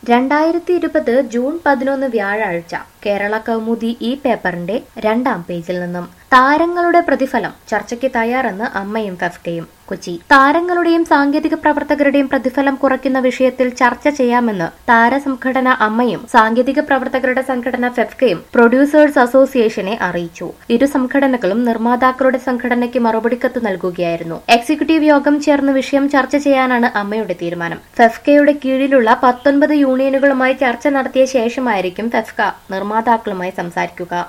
രണ്ടായിരത്തി ഇരുപത് ജൂൺ പതിനൊന്ന് വ്യാഴാഴ്ച കേരള കൗമുദി ഈ പേപ്പറിന്റെ രണ്ടാം പേജിൽ നിന്നും താരങ്ങളുടെ പ്രതിഫലം ചർച്ചയ്ക്ക് തയ്യാറെന്ന് അമ്മയും ഫെഫ്കയും കൊച്ചി താരങ്ങളുടെയും സാങ്കേതിക പ്രവർത്തകരുടെയും പ്രതിഫലം കുറയ്ക്കുന്ന വിഷയത്തിൽ ചർച്ച ചെയ്യാമെന്ന് താരസംഘടന അമ്മയും സാങ്കേതിക പ്രവർത്തകരുടെ സംഘടന ഫെഫ്കയും പ്രൊഡ്യൂസേഴ്സ് അസോസിയേഷനെ അറിയിച്ചു ഇരു സംഘടനകളും നിർമ്മാതാക്കളുടെ സംഘടനയ്ക്ക് മറുപടി കത്ത് നൽകുകയായിരുന്നു എക്സിക്യൂട്ടീവ് യോഗം ചേർന്ന് വിഷയം ചർച്ച ചെയ്യാനാണ് അമ്മയുടെ തീരുമാനം ഫെഫ്കയുടെ കീഴിലുള്ള പത്തൊൻപത് യൂണിയനുകളുമായി ചർച്ച നടത്തിയ ശേഷമായിരിക്കും ഫെഫ്ക നിർമ്മാതാക്കളുമായി സംസാരിക്കുക